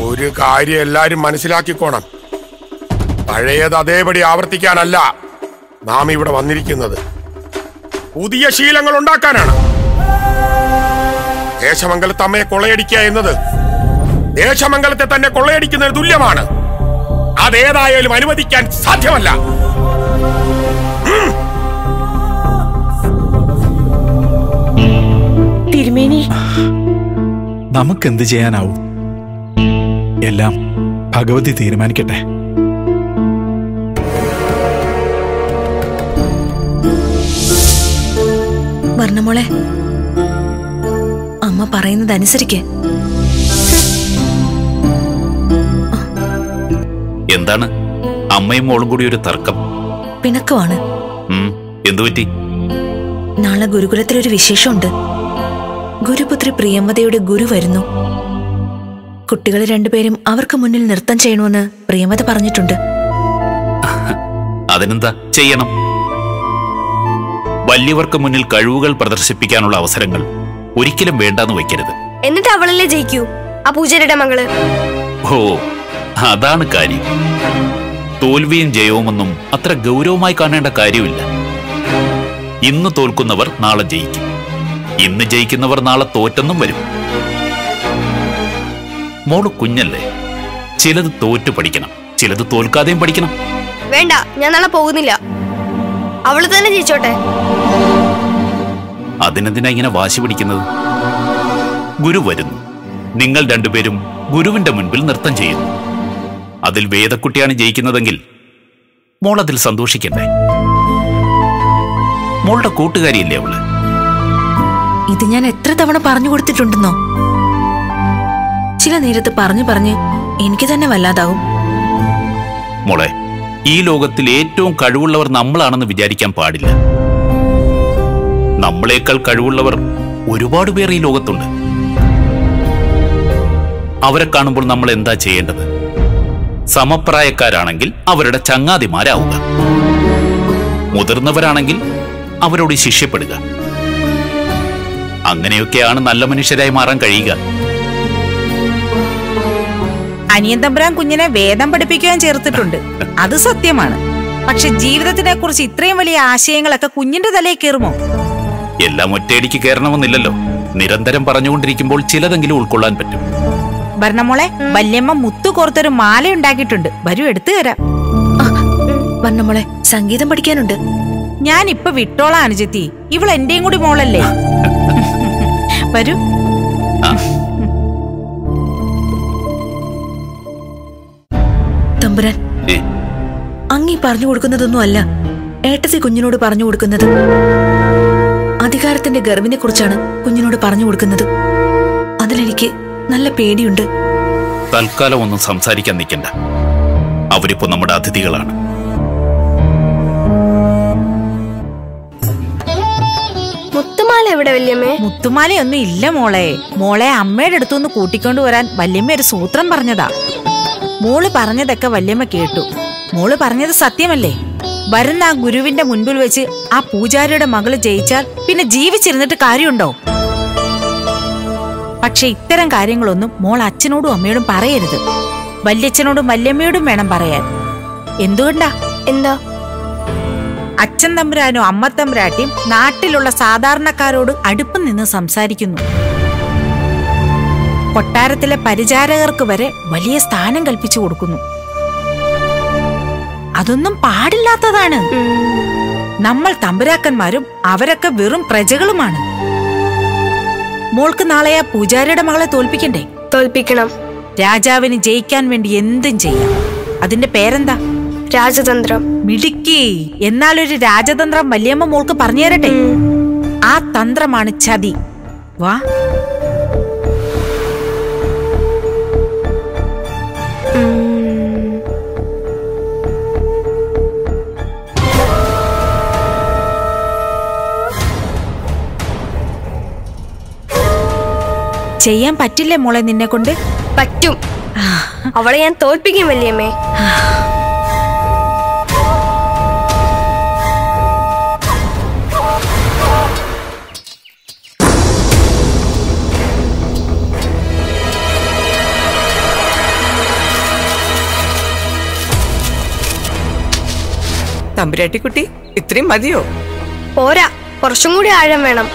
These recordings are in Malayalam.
ഒരു കാര്യം എല്ലാരും മനസ്സിലാക്കിക്കോണം പഴയത് അതേപടി ആവർത്തിക്കാനല്ല നാം ഇവിടെ വന്നിരിക്കുന്നത് പുതിയ ശീലങ്ങൾ ഉണ്ടാക്കാനാണ് ദേശമംഗലത്ത് അമ്മയെ കൊള്ളയടിക്കുക എന്നത് ദേശമംഗലത്തെ തന്നെ കൊള്ളയടിക്കുന്നതിന് തുല്യമാണ് അതേതായാലും അനുവദിക്കാൻ സാധ്യമല്ല തിരുമേനി നമുക്കെന്ത് ചെയ്യാനാവും എല്ലാം ഭഗവതി തീരുമാനിക്കട്ടെ വർണ്ണമോളെ അമ്മ പറയുന്നത് അനുസരിക്ക് എന്താണ് അമ്മയും മോളും കൂടി ഒരു തർക്കം പിണക്കമാണ് ഉം, എന്തുപറ്റി നാളെ ഗുരുകുലത്തിലൊരു വിശേഷമുണ്ട് ഗുരുപുത്രി പ്രിയമതയുടെ ഗുരു വരുന്നു കുട്ടികൾ രണ്ടുപേരും അവർക്ക് മുന്നിൽ നൃത്തം ചെയ്യണമെന്ന് പ്രിയമത പറഞ്ഞിട്ടുണ്ട് അതിനെന്താ ചെയ്യണം വലിയവർക്ക് മുന്നിൽ കഴിവുകൾ പ്രദർശിപ്പിക്കാനുള്ള അവസരങ്ങൾ ഒരിക്കലും വേണ്ടാന്ന് വയ്ക്കരുത് എന്നിട്ട് അവളല്ലേ ജയിക്കൂ ആ പൂജാരിയുടെ മകള് ഓ അതാണ് കാര്യം തോൽവിയും ജയവുമൊന്നും അത്ര ഗൗരവമായി കാണേണ്ട കാര്യമില്ല ഇന്ന് തോൽക്കുന്നവർ നാളെ ജയിക്കും ഇന്ന് ജയിക്കുന്നവർ നാളെ തോറ്റെന്നും വരും മോള് കുഞ്ഞല്ലേ ചിലത് തോറ്റു പഠിക്കണം ചിലത് തോൽക്കാതെയും പഠിക്കണം വേണ്ട ഞാൻ നാളെ പോകുന്നില്ല അവള് തന്നെ ജയിച്ചോട്ടെ അതിനെന്തിനാ ഇങ്ങനെ വാശി പിടിക്കുന്നത് ഗുരു വരുന്നു നിങ്ങൾ രണ്ടുപേരും ഗുരുവിന്റെ മുൻപിൽ നൃത്തം ചെയ്യുന്നു അതിൽ വേദക്കുട്ടിയാണ് ജയിക്കുന്നതെങ്കിൽ മോൾ അതിൽ സന്തോഷിക്കണ്ടേ മോളുടെ കൂട്ടുകാരിയല്ലേ അവള് ഇത് ഞാൻ എത്ര തവണ പറഞ്ഞു കൊടുത്തിട്ടുണ്ടെന്നോ ചില നേരത്ത് പറഞ്ഞു പറഞ്ഞ് എനിക്ക് തന്നെ വല്ലാതാവും മോളെ ഈ ലോകത്തിൽ ഏറ്റവും കഴിവുള്ളവർ നമ്മളാണെന്ന് വിചാരിക്കാൻ പാടില്ല നമ്മളെക്കാൾ കഴിവുള്ളവർ ഒരുപാട് പേർ ഈ ലോകത്തുണ്ട് അവരെ കാണുമ്പോൾ നമ്മൾ എന്താ ചെയ്യേണ്ടത് സമപ്രായക്കാരാണെങ്കിൽ അവരുടെ ചങ്ങാതിമാരാവുക മുതിർന്നവരാണെങ്കിൽ അവരോട് ശിഷ്യപ്പെടുക അങ്ങനെയൊക്കെയാണ് നല്ല മനുഷ്യരായി മാറാൻ കഴിയുക അനിയൻ തമ്പുരാൻ കുഞ്ഞിനെ വേദം പഠിപ്പിക്കാൻ ചേർത്തിട്ടുണ്ട് അത് സത്യമാണ് പക്ഷെ ജീവിതത്തിനെ കുറിച്ച് ഇത്രയും വലിയ ആശയങ്ങളൊക്കെ കുഞ്ഞിന്റെ തലയിൽ കയറുമോ എല്ലാം ഒറ്റയടിക്ക് കയറണമെന്നില്ലല്ലോ നിരന്തരം പറഞ്ഞുകൊണ്ടിരിക്കുമ്പോൾ ചിലതെങ്കിലും ഉൾക്കൊള്ളാൻ പറ്റും ഭരണമോളെ വല്യമ്മ മുത്തു കോർത്തൊരു മാല ഉണ്ടാക്കിയിട്ടുണ്ട് വരൂ എടുത്തു തരാം വർണ്ണമോളെ സംഗീതം പഠിക്കാനുണ്ട് ഞാൻ ഇപ്പൊ വിട്ടോളാം അനുജത്തി ഇവൾ എന്റെയും കൂടി മോളല്ലേ വരൂ തമ്പുരാൻ ഏ അങ്ങീ പറഞ്ഞു കൊടുക്കുന്നതൊന്നും അല്ല ഏട്ടത്തി കുഞ്ഞിനോട് പറഞ്ഞു കൊടുക്കുന്നത് അധികാരത്തിന്റെ ഗർവിനെ കുറിച്ചാണ് കുഞ്ഞിനോട് പറഞ്ഞു കൊടുക്കുന്നത് അതിലെനിക്ക് നല്ല പേടിയുണ്ട് തൽക്കാലം ഒന്നും സംസാരിക്കാൻ നിൽക്കണ്ട അവരിപ്പോ നമ്മുടെ അതിഥികളാണ് മുത്തുമാല എവിടെ വല്യമ്മേ മുത്തുമാലയൊന്നും ഇല്ല മോളെ മോളെ അമ്മയുടെ അടുത്തുനിന്ന് കൂട്ടിക്കൊണ്ടു വരാൻ വല്യമ്മ ഒരു സൂത്രം പറഞ്ഞതാ മോള് പറഞ്ഞതൊക്കെ വല്യമ്മ കേട്ടു മോള് പറഞ്ഞത് സത്യമല്ലേ വരുന്ന ആ ഗുരുവിന്റെ മുൻപിൽ വെച്ച് ആ പൂജാരിയുടെ മകള് ജയിച്ചാൽ പിന്നെ ജീവിച്ചിരുന്നിട്ട് കാര്യമുണ്ടോ പക്ഷെ ഇത്തരം കാര്യങ്ങളൊന്നും മോൾ അച്ഛനോടും അമ്മയോടും പറയരുത് വല്യച്ഛനോടും വല്യമ്മയോടും വേണം പറയാൻ എന്തുകൊണ്ടാ എന്താ അച്ഛൻ തമ്പുരാനും അമ്മ തമ്പുരാട്ടിയും നാട്ടിലുള്ള സാധാരണക്കാരോട് അടുപ്പം നിന്ന് സംസാരിക്കുന്നു കൊട്ടാരത്തിലെ പരിചാരകർക്ക് വരെ വലിയ സ്ഥാനം കൽപ്പിച്ചു കൊടുക്കുന്നു അതൊന്നും പാടില്ലാത്തതാണ് നമ്മൾ തമ്പുരാക്കന്മാരും അവരൊക്കെ വെറും പ്രജകളുമാണ് മോൾക്ക് നാളെ ആ പൂജാരിയുടെ മകളെ തോൽപ്പിക്കണ്ടേ തോൽപ്പിക്കണം രാജാവിന് ജയിക്കാൻ വേണ്ടി എന്തും ചെയ്യാം അതിന്റെ പേരെന്താ രാജതന്ത്രം മിടുക്കി എന്നാലൊരു രാജതന്ത്രം വല്യമ്മ മോൾക്ക് പറഞ്ഞു തരട്ടെ ആ തന്ത്രമാണ് ചതി വാ ചെയ്യാൻ പറ്റില്ലേ മോളെ നിന്നെ കൊണ്ട് പറ്റും അവളെ ഞാൻ തോൽപ്പിക്കും വല്യമ്മേ തമ്പുരാട്ടിക്കുട്ടി ഇത്രയും മതിയോ പോരാ കുറച്ചും കൂടി ആഴം വേണം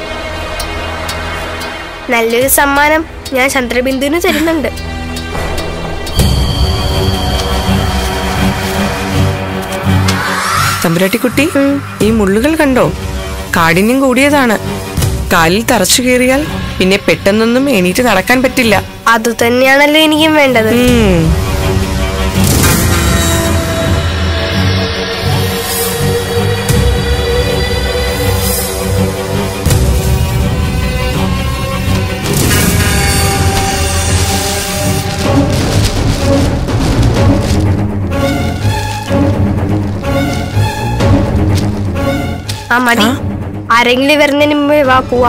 നല്ലൊരു സമ്മാനം ഞാൻ ചന്ദ്രബിന്ദുവിന് തരുന്നുണ്ട് തമ്പുരാട്ടിക്കുട്ടി ഈ മുള്ളുകൾ കണ്ടോ കാഠിന്യം കൂടിയതാണ് കാലിൽ തറച്ചു കയറിയാൽ പിന്നെ പെട്ടെന്നൊന്നും എണീറ്റ് നടക്കാൻ പറ്റില്ല അത് തന്നെയാണല്ലോ എനിക്കും വേണ്ടത് ഉം. ആ മതി ആരെങ്കിലും വരുന്നതിന് മുമ്പേ വാ പോവാ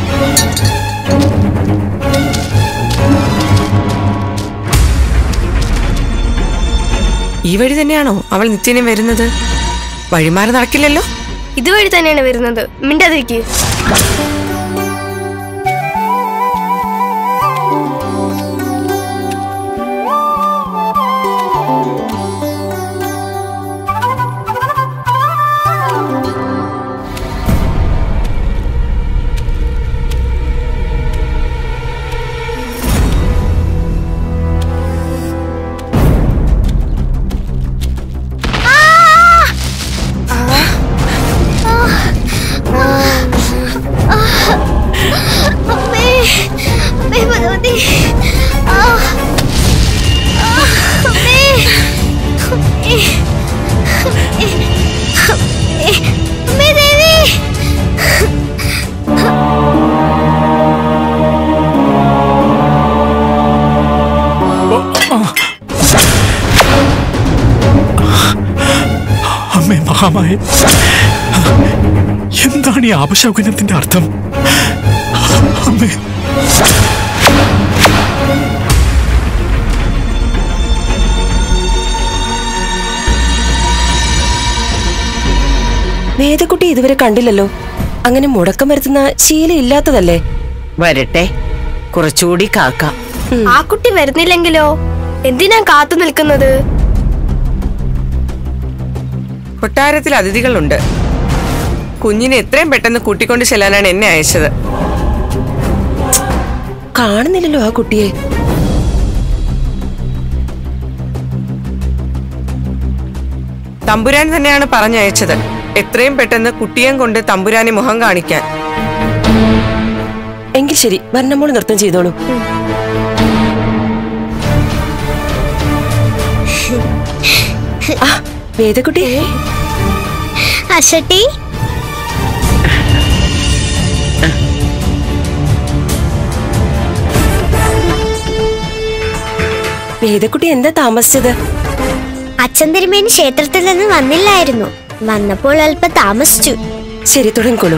ഈ വഴി തന്നെയാണോ അവൾ നിത്യനും വരുന്നത് വഴിമാറി നടക്കില്ലല്ലോ ഇതുവഴി തന്നെയാണ് വരുന്നത് മിണ്ടാതിരിക്ക് അമ്മേ അമ്മേ ഭഗവതി ആ ആ, അമ്മേ അമ്മേ അമ്മേ അമ്മേ അമ്മേ ദേവി അമ്മേ മഹാമായ എന്താണ് ഈ ആപശകുനത്തിന്റെ അർത്ഥം അമ്മേ വേദക്കുട്ടി ഇതുവരെ കണ്ടില്ലല്ലോ അങ്ങനെ മുടക്കം വരുത്തുന്ന ശീലം ഇല്ലാത്തതല്ലേ വരട്ടെ കുറച്ചുകൂടി കാക്കാം ആ കുട്ടി വരുന്നില്ലെങ്കിലോ എന്തിനാ കാത്തു നിൽക്കുന്നത് കൊട്ടാരത്തിൽ അതിഥികളുണ്ട് കുഞ്ഞിനെ എത്രയും പെട്ടെന്ന് കൂട്ടിക്കൊണ്ട് ചെല്ലാനാണ് എന്നെ അയച്ചത് കാണുന്നില്ലല്ലോ ആ കുട്ടിയെ തമ്പുരാൻ തന്നെയാണ് പറഞ്ഞയച്ചത് എത്രയും പെട്ടെന്ന് കുട്ടിയെയും കൊണ്ട് തമ്പുരാനെ മുഖം കാണിക്കാൻ എങ്കിൽ ശരി വർണ്ണമോള് നൃത്തം ചെയ്തോളൂ ആ വേദക്കുട്ടി അശട്ടി വേദക്കുട്ടി എന്താ താമസിച്ചത് അച്ഛൻ തിരുമേനി ക്ഷേത്രത്തിൽ നിന്ന് വന്നില്ലായിരുന്നു വന്നപ്പോൾ അല്പം താമസിച്ചു ശരി തുടങ്ങിക്കോളൂ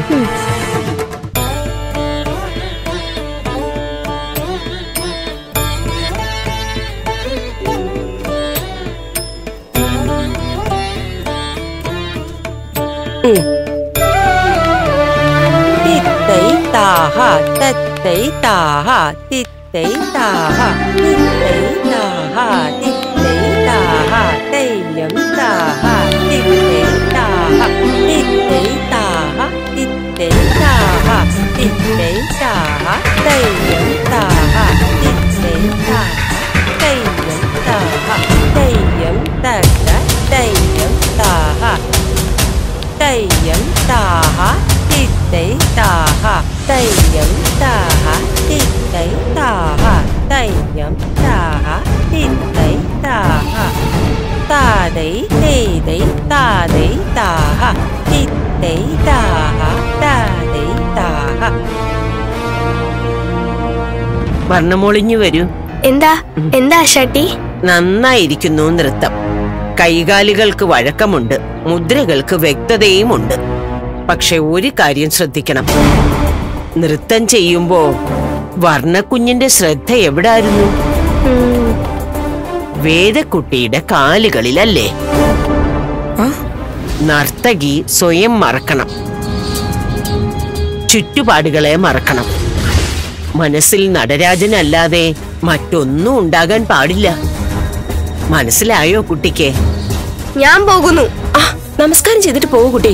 ഉം. തിത്തൈ താഹ തത്തൈ താഹ തിത്തൈ താഹ തിത്തൈ താഹ തിത്തൈ താഹ തെയ്യം താഹ തിത്തൈ താഹ തിത്തൈ താഹ തിത്തൈ താഹ തിത്തൈ താഹ തെയ്യം താഹ തിത്തൈ താഹ തെയ്യം താഹ തെയ്യം തക തെയ്യം താഹ തെയ്യം താഹ തിത്തൈ താഹ തെയ്യം താഹ തിത്തൈ താഹ തെയ്യം താഹ തിത്തൈ താഹ താതൈ തേതൈ താതൈ താഹ തിത്തൈ താഹ താതൈ താഹ വർണ്ണമൊളിഞ്ഞു വരൂ എന്താ എന്താ അശാട്ടി നന്നായിരിക്കുന്നു നൃത്തം കൈകാലുകൾക്ക് വഴക്കമുണ്ട് മുദ്രകൾക്ക് വ്യക്തതയുമുണ്ട് പക്ഷെ ഒരു കാര്യം ശ്രദ്ധിക്കണം നൃത്തം ചെയ്യുമ്പോ വർണ്ണക്കുഞ്ഞിന്റെ ശ്രദ്ധ എവിടായിരുന്നു വേദക്കുട്ടിയുടെ കാലുകളിലല്ലേ നർത്തകി സ്വയം മറക്കണം ചുറ്റുപാടുകളെ മറക്കണം മനസ്സിൽ നടരാജനല്ലാതെ മറ്റൊന്നും ഉണ്ടാകാൻ പാടില്ല മനസ്സിലായോ കുട്ടിക്ക് ഞാൻ പോകുന്നു ആ നമസ്കാരം ചെയ്തിട്ട് പോകൂ കുട്ടി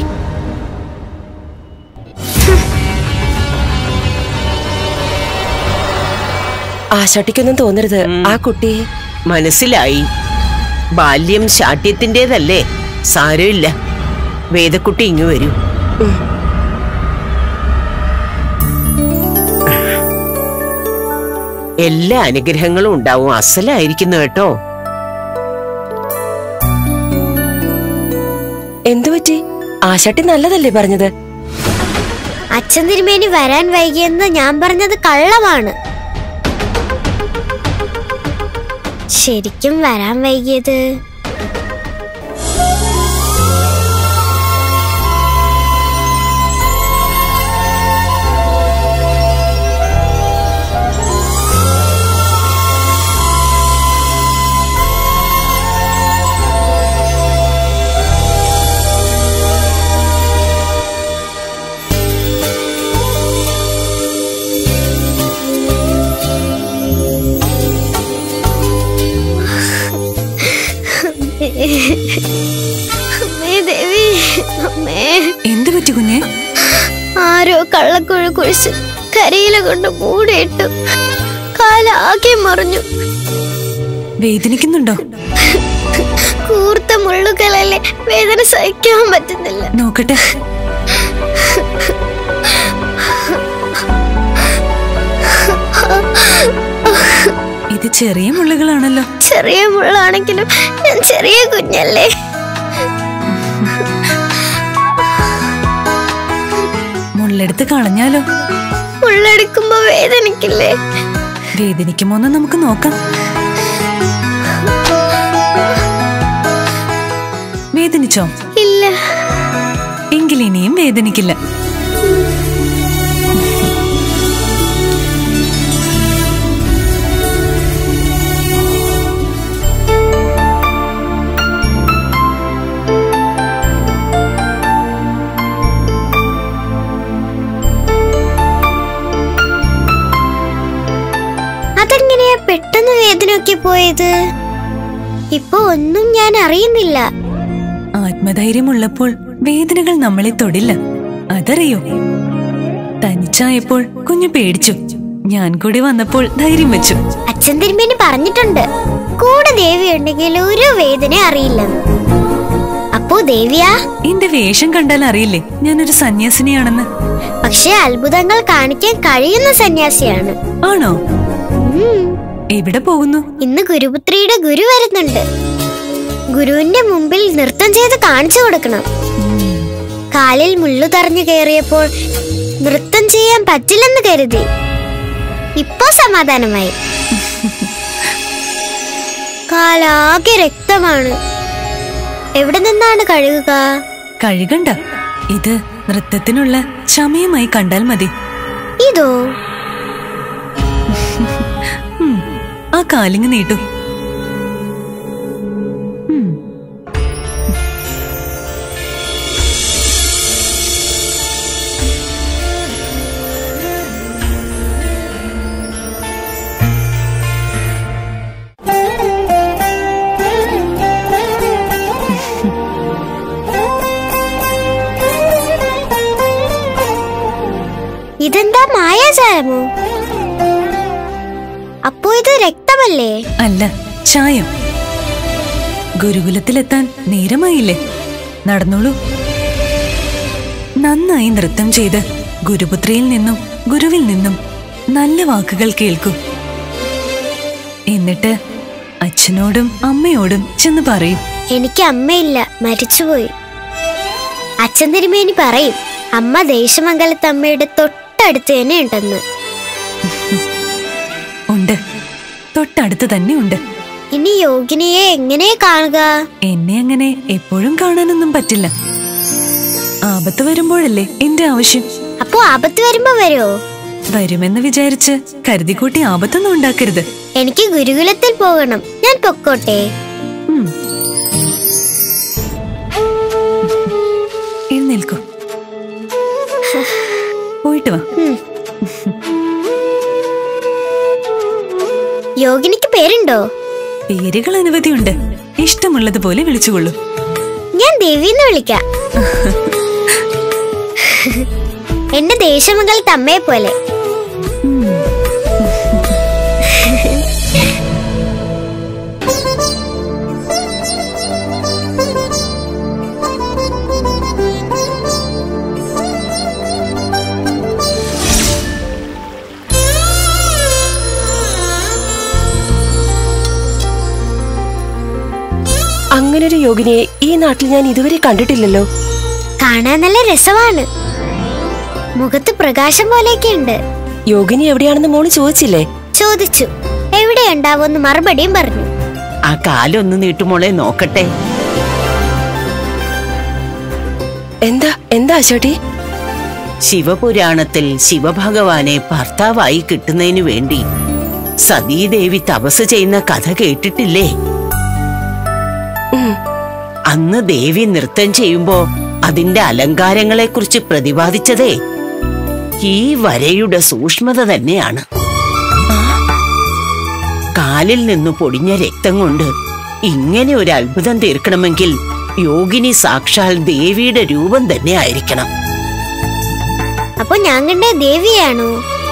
ആശാട്ടിക്കൊന്നും തോന്നരുത് ആ കുട്ടിയെ മനസ്സിലായി ബാല്യം ശാഠ്യത്തിൻ്റെതല്ലേ സാരമില്ല വേദക്കുട്ടി ഇങ്ങു വരൂ എല്ലാ അനുഗ്രഹങ്ങളും ഉണ്ടാവും അസലായിരിക്കുന്നു കേട്ടോ എന്തു പറ്റി ആശാട്ടി നല്ലതല്ലേ പറഞ്ഞത് അച്ഛൻ തിരുമേനി വരാൻ വൈകിയെന്ന് ഞാൻ പറഞ്ഞത് കള്ളമാണ് ശരിക്കും വരാൻ വൈകിയത് അമ്മേ ദേവി അമ്മേ എന്തു പറ്റി കുഞ്ഞെ ആരോ കള്ളക്കുഴ കുഴിച്ച് കരിയില കൊണ്ട് മൂടിയിട്ടു കാലാകെ മറിഞ്ഞു വേദനിക്കുന്നുണ്ടോ കൂർത്ത മുള്ളുകളല്ലേ വേദന സഹിക്കാൻ പറ്റുന്നില്ല നോക്കട്ടെ ഇത് ചെറിയ മുള്ളുകളാണല്ലോ ചെറിയ മുള്ളാണെങ്കിലും ഞാൻ ചെറിയ കുഞ്ഞല്ലേ മുള്ളെടുത്ത് കളഞ്ഞാലോ മുള്ളെടുക്കുമ്പോ വേദനിക്കില്ലേ വേദനിക്കുമോന്ന് നമുക്ക് നോക്കാം വേദനിച്ചോ ഇല്ല എങ്കിൽ ഇനിയും വേദനിക്കില്ല അതെങ്ങനെയാ പെട്ടെന്ന് വേദനയൊക്കെ പോയത് ഇപ്പൊ ഒന്നും ഞാൻ അറിയുന്നില്ല ആത്മധൈര്യമുള്ളപ്പോൾ വേദനകൾ നമ്മളെ തൊടില്ല അതറിയോ തനിച്ചായപ്പോൾ കുഞ്ഞു പേടിച്ചു ഞാൻ കൂടി വന്നപ്പോൾ ധൈര്യം വെച്ചു അച്ഛൻ തിരുമേനി പറഞ്ഞിട്ടുണ്ട് കൂടെ ദേവി ഉണ്ടെങ്കിൽ ഒരു വേദന അറിയില്ലെന്ന് അപ്പോ ദേവിയാ എന്റെ വേഷം കണ്ടാൽ അറിയില്ലേ ഞാനൊരു സന്യാസിനിയാണെന്ന് പക്ഷെ അത്ഭുതങ്ങൾ കാണിക്കാൻ കഴിയുന്ന സന്യാസിയാണ് ആണോ ഉം. എവിടെ പോകുന്നു ഇന്ന് ഗുരുപുത്രിയുടെ ഗുരു വരുന്നുണ്ട് ഗുരുവിന്റെ മുമ്പിൽ നൃത്തം ചെയ്ത് കാണിച്ചു കൊടുക്കണം കാലിൽ മുള്ളു തറഞ്ഞു കയറിയപ്പോൾ നൃത്തം ചെയ്യാൻ പറ്റില്ലെന്ന് കരുതി ഇപ്പോ സമാധാനമായി കാലാകെ രക്തമാണ് എവിടെ നിന്നാണ് കഴുകുക കഴുകണ്ട ഇത് നൃത്തത്തിനുള്ള സമയമായി കണ്ടാൽ മതി ഇതോ ഉം, ആ കാലിങ് നീട്ടു ഉം, ഇതെന്താ മായാജാലമോ അപ്പോ ഇത് രക്തമല്ലേ അല്ല ചായം ഗുരുകുലത്തിലെത്താൻ നേരമായില്ലേ നടന്നോളൂ നന്നായി നൃത്തം ചെയ്ത് ഗുരുപുത്രിയിൽ നിന്നും ഗുരുവിൽ നിന്നും നല്ല വാക്കുകൾ കേൾക്കൂ എന്നിട്ട് അച്ഛനോടും അമ്മയോടും ചെന്ന് പറയും എനിക്ക് അമ്മയില്ല മരിച്ചുപോയി അച്ഛൻ തിരുമേനി പറയും അമ്മ ദേശമംഗലത്ത് അമ്മയുടെ തൊട്ടടുത്ത് തന്നെ ഉണ്ടെന്ന് ഉണ്ട് തൊട്ടടുത്ത് തന്നെ ഉണ്ട് ഇനി യോഗിനിയെ എങ്ങനെ കാണുക എന്നെ അങ്ങനെ എപ്പോഴും കാണാനൊന്നും പറ്റില്ല ആപത്ത് വരുമ്പോഴല്ലേ എന്റെ ആവശ്യം അപ്പോ ആപത്ത് വരുമ്പോ വരുമോ വരുമെന്ന് വിചാരിച്ച് കരുതിക്കൂട്ടി ആപത്തൊന്നും ഉണ്ടാക്കരുത് എനിക്ക് ഗുരുകുലത്തിൽ പോകണം ഞാൻ പൊക്കോട്ടെ ഉം. എഴുന്നേൽക്കൂ പോയിട്ട് വാ യോഗിനിക്ക് പേരുണ്ടോ പേരുകൾ അനവധിയുണ്ട് ഇഷ്ടമുള്ളതുപോലെ വിളിച്ചുകൊള്ളൂ ഞാൻ ദേവിന്ന് വിളിക്കാം എന്റെ ദേശമംഗലത്ത് അമ്മയെ പോലെ അങ്ങനൊരു യോഗിനിയെ ഈ നാട്ടിൽ ഞാൻ ഇതുവരെ കണ്ടിട്ടില്ലല്ലോ കാണാൻ നല്ല രസമാണ് മുഖത്ത് പ്രകാശം പോലെയൊക്കെ ഉണ്ട് യോഗിനി എവിടെയാണെന്ന് മോള് ചോദിച്ചില്ലേ ചോദിച്ചു എവിടെയുണ്ടാവുമെന്ന് മറുപടിയും പറഞ്ഞു ആ കാലൊന്ന് നീട്ടുമോളെ നോക്കട്ടെ എന്താ എന്താ അശോട്ടി ശിവപുരാണത്തിൽ ശിവഭഗവാനെ ഭർത്താവായി കിട്ടുന്നതിനു വേണ്ടി സതീദേവി തപസ് ചെയ്യുന്ന കഥ കേട്ടിട്ടില്ലേ അന്ന് ദേവി നൃത്തം ചെയ്യുമ്പോ അതിന്റെ അലങ്കാരങ്ങളെ കുറിച്ച് പ്രതിപാദിച്ചതേ ഈ വരയുടെ സൂക്ഷ്മത തന്നെയാണ് കാലിൽ നിന്ന് പൊടിഞ്ഞ രക്തം കൊണ്ട് ഇങ്ങനെ ഒരു അത്ഭുതം തീർക്കണമെങ്കിൽ യോഗിനി സാക്ഷാൽ ദേവിയുടെ രൂപം തന്നെ ആയിരിക്കണം അപ്പൊ ഞാൻ കണ്ട ദേവിയാണോ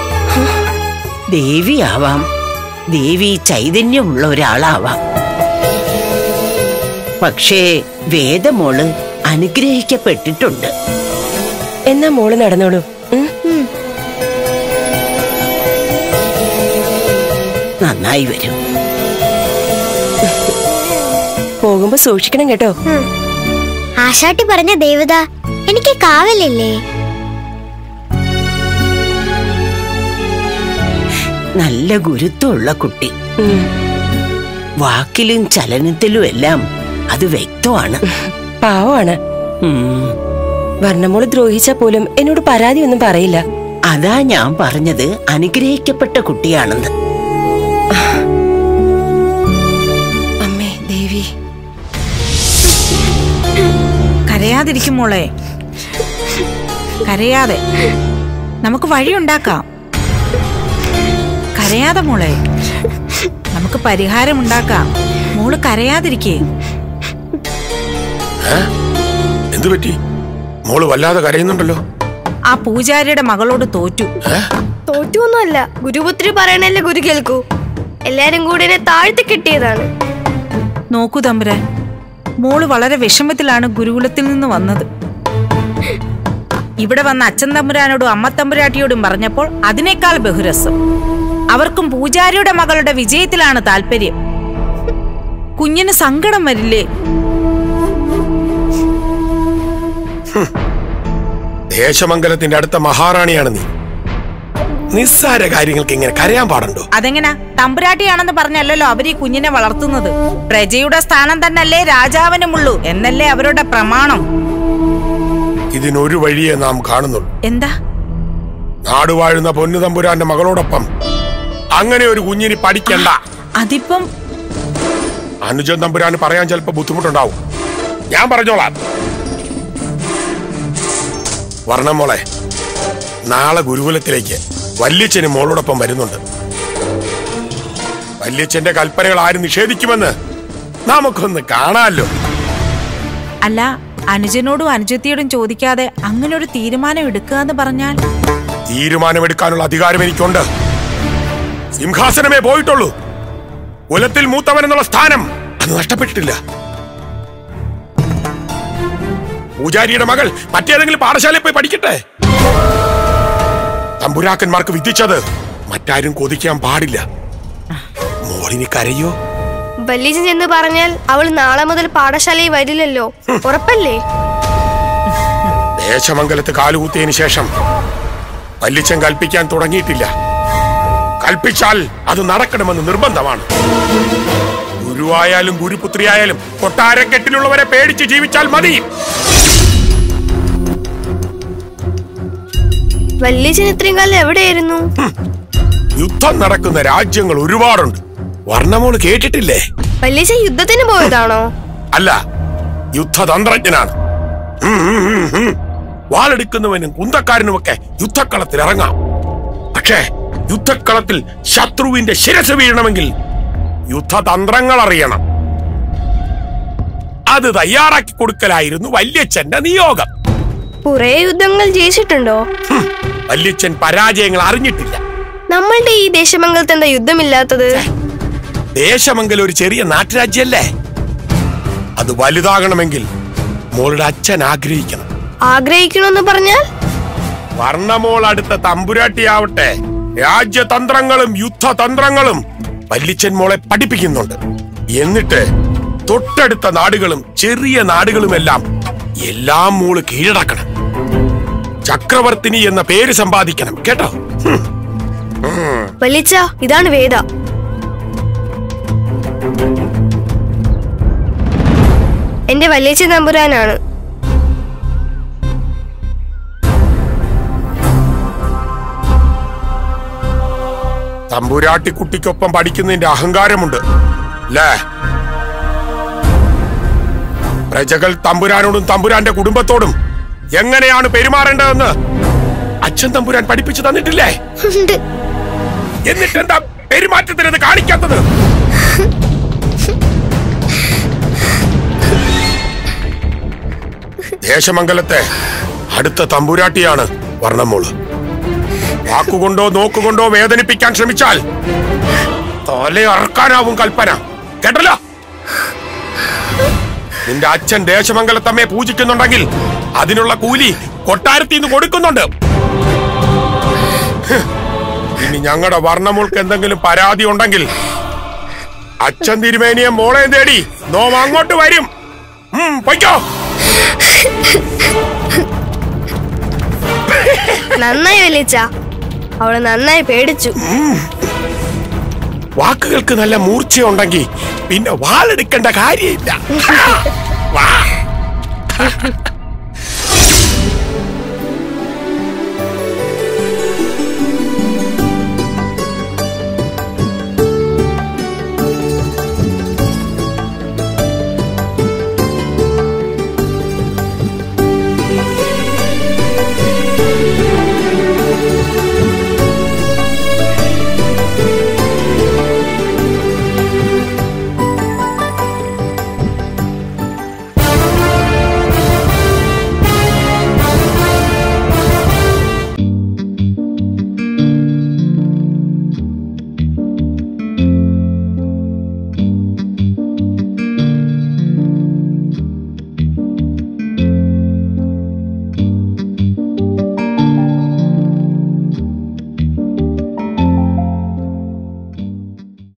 ദേവിയാവാം ദേവി ചൈതന്യമുള്ള ഒരാളാവാം പക്ഷേ വേദമോള് അനുഗ്രഹിക്കപ്പെട്ടിട്ടുണ്ട് എന്നാ മോള് നടന്നോളൂ ഉം? നന്നായി വരും പോകുമ്പോ സൂക്ഷിക്കണം കേട്ടോ ഉം. ആശാട്ടി പറഞ്ഞ ദേവത എനിക്ക് കാവലില്ലേ നല്ല ഗുരുത്വമുള്ള കുട്ടി ഉം. വാക്കിലും ചലനത്തിലും എല്ലാം അത് വ്യക്തമാണ് പാവമാണ് ഉം. വർണ്ണമോള് ദ്രോഹിച്ചാ പോലും എന്നോട് പരാതി ഒന്നും പറയില്ല അതാ ഞാൻ പറഞ്ഞത് അനുഗ്രഹിക്കപ്പെട്ട കുട്ടിയാണെന്ന് അമ്മേ ദേവി കരയാതിരിക്കും മോളെ കരയാതെ നമുക്ക് വഴിയുണ്ടാക്കാം കരയാതെ മോളെ നമുക്ക് പരിഹാരം ഉണ്ടാക്കാം മോള് കരയാതിരിക്കേ എന്തു പറ്റി മോള് വല്ലാതെ കരയുന്നുണ്ടല്ലോ ആ പൂജാരിയുടെ മകളോട് തോറ്റു തോറ്റൊന്നുമല്ല ഗുരുപുത്രി പറയണല്ലേ ഗുരു കേൾക്കൂ എല്ലാരും കൂടി എന്നെ താഴ്ത്തി കിട്ടിയതാണ് നോക്കൂ തമ്പുരാൻ മോള് വളരെ വിഷമത്തിലാണ് ഗുരുകുലത്തിൽ നിന്ന് വന്നത് ഇവിടെ വന്ന അച്ഛൻ തമ്പുരാനോടും അമ്മ തമ്പുരാട്ടിയോടും പറഞ്ഞപ്പോൾ അതിനേക്കാൾ ബഹുരസം അവർക്കും പൂജാരിയുടെ മകളുടെ വിജയത്തിലാണ് താല്പര്യം കുഞ്ഞിന് സങ്കടം വരില്ലേ ദേശമംഗലത്തിന്റെ അടുത്ത മഹാറാണിയാണ് നീ നിസ്സാര കാര്യങ്ങൾക്ക് ഇങ്ങനെ കരയാൻ പാടുണ്ടോ അതെങ്ങനാ തമ്പുരാട്ടിയാണെന്ന് പറഞ്ഞല്ലല്ലോ അവർ ഈ കുഞ്ഞിനെ വളർത്തുന്നത് പ്രജയുടെ സ്ഥാനം തന്നല്ലേ രാജാവിനുമുള്ളൂ എന്നല്ലേ അവരുടെ പ്രമാണം ഇതിനൊരു വഴിയെ നാം കാണുന്നുള്ളൂ എന്താ നാടുവാഴുന്ന പൊന്നുതമ്പുരാന്റെ മകളോടൊപ്പം അങ്ങനെ ഒരു കുഞ്ഞിനി പഠിക്കണ്ട അതിപ്പം അനുജൻ തമ്പുരാന് പറയാൻ ചിലപ്പോ ബുദ്ധിമുട്ടുണ്ടാവും ഞാൻ പറഞ്ഞോളാം വർണ്ണമോളെ നാളെ ഗുരുകുലത്തിലേക്ക് വല്യച്ഛന് മോളോടൊപ്പം വരുന്നുണ്ട് വല്യച്ഛന്റെ കൽപ്പനകൾ ആരും നിഷേധിക്കുമെന്ന് നമുക്കൊന്ന് കാണാമല്ലോ അല്ല അനുജനോടും അനുജത്തിയോടും ചോദിക്കാതെ അങ്ങനെ ഒരു തീരുമാനം എടുക്കുക എന്ന് പറഞ്ഞാൽ തീരുമാനമെടുക്കാനുള്ള അധികാരം എനിക്കുണ്ട് സിംഹാസനമേ പോയിട്ടുള്ളൂ കുലത്തിൽ മൂത്തവൻ എന്നുള്ള സ്ഥാനം അത് നഷ്ടപ്പെട്ടിട്ടില്ല പൂജാരിയുടെ മകൾ മറ്റേതെങ്കിലും പാഠശാലയിൽ പോയി പഠിക്കട്ടെ തമ്പുരാക്കന്മാർക്ക് വിധിച്ചത് മറ്റാരും കൊതിക്കാൻ പാടില്ല മോളിനി കരയോ വല്യച്ഛൻ ചെന്ന് പറഞ്ഞാൽ അവൾ നാളെ മുതൽ പാഠശാലയിൽ വരില്ലല്ലോ ഉറപ്പല്ലേ ദേശമംഗലത്ത് കാലുകുത്തിയതിനു ശേഷം വല്ലിച്ചൻ കൽപ്പിക്കാൻ തുടങ്ങിയിട്ടില്ല കൽപ്പിച്ചാൽ അത് നടക്കണമെന്ന് നിർബന്ധമാണ് ഗുരുവായാലും ഗുരുപുത്രിയായാലും കൊട്ടാരക്കെട്ടിലുള്ളവരെ പേടിച്ച് ജീവിച്ചാൽ മതി വല്യച്ഛൻ ഇത്രയും കാലം എവിടെയായിരുന്നു യുദ്ധം നടക്കുന്ന രാജ്യങ്ങൾ ഒരുപാടുണ്ട് വർണ്ണമോള് കേട്ടിട്ടില്ലേ വല്യച്ഛൻ യുദ്ധത്തിന് പോയതാണോ അല്ല യുദ്ധതന്ത്രജ്ഞനാണ് ഉം, ഉം, ഉം, ഉം. വാളെടുക്കുന്നവനും കുന്തക്കാരനുമൊക്കെ യുദ്ധക്കളത്തിൽ ഇറങ്ങാം പക്ഷേ യുദ്ധക്കളത്തിൽ ശത്രുവിന്റെ ശിരസ് വീഴണമെങ്കിൽ യുദ്ധതന്ത്രങ്ങൾ അറിയണം അത് തയ്യാറാക്കി കൊടുക്കലായിരുന്നു വല്യച്ഛന്റെ നിയോഗം കുറെ യുദ്ധങ്ങൾ ജയിച്ചിട്ടുണ്ടോ ഹും, വല്യച്ഛൻ പരാജയങ്ങൾ അറിഞ്ഞിട്ടില്ല നമ്മളുടെ ഈ ദേശമംഗലത്ത് എന്താ യുദ്ധമില്ലാത്തത് ദേശമംഗലം ഒരു ചെറിയ നാട്ടുരാജ്യല്ലേ അത് വലുതാകണമെങ്കിൽ മോളുടെ അച്ഛൻ ആഗ്രഹിക്കണം ആഗ്രഹിക്കണമെന്ന് പറഞ്ഞാൽ വർണ്ണമോൾ അടുത്ത തമ്പുരാട്ടിയാവട്ടെ രാജ്യതന്ത്രങ്ങളും യുദ്ധതന്ത്രങ്ങളും വല്ലിച്ചൻ മോളെ പഠിപ്പിക്കുന്നുണ്ട് എന്നിട്ട് തൊട്ടടുത്ത നാടുകളും ചെറിയ നാടുകളുമെല്ലാം എല്ലാം മോള് കീഴടക്കണം ചക്രവർത്തിനി എന്ന പേര് സമ്പാദിക്കണം കേട്ടോ ഹും. വലിച്ച ഇതാണ് വേദ എന്റെ വലിയച്ഛൻ തമ്പുരാനാണ് തമ്പുരാട്ടിക്കുട്ടിക്കൊപ്പം പഠിക്കുന്നതിന്റെ അഹങ്കാരമുണ്ട് അല്ലേ പ്രജകൾ തമ്പുരാനോടും തമ്പുരാന്റെ കുടുംബത്തോടും എങ്ങനെയാണ് പെരുമാറേണ്ടതെന്ന് അച്ഛൻ തമ്പുരാൻ പഠിപ്പിച്ചു തന്നിട്ടില്ലേ ഉണ്ട് എന്നിട്ട് എന്താ പെരുമാറ്റത്തിനത് കാണിക്കാത്തത് ദേശമംഗലത്തെ അടുത്ത തമ്പുരാട്ടിയാണ് വർണ്ണമോള് വാക്കുകൊണ്ടോ നോക്കുകൊണ്ടോ വേദനിപ്പിക്കാൻ ശ്രമിച്ചാൽ തല അറക്കാനാവും കൽപ്പന കേട്ടല്ലോ നിന്റെ അച്ഛൻ ദേശമംഗലത്തമ്മയെ പൂജിക്കുന്നുണ്ടെങ്കിൽ അതിനുള്ള കൂലി കൊട്ടാരത്തിൽ നിന്ന് കൊടുക്കുന്നുണ്ട് ഹ്. ഇനി ഞങ്ങളുടെ വർണ്ണമോൾക്ക് എന്തെങ്കിലും പരാതി ഉണ്ടെങ്കിൽ അച്ഛൻ തിരുമേനിയെ മോളെ തേടി നോം അങ്ങോട്ട് വരും ഉം, പൊയ്ക്കോ നന്നായി വലിച്ച അവള് നന്നായി പേടിച്ചു വാക്കുകൾക്ക് നല്ല മൂർച്ചയുണ്ടെങ്കിൽ പിന്നെ വാളെടുക്കേണ്ട കാര്യമില്ല വാ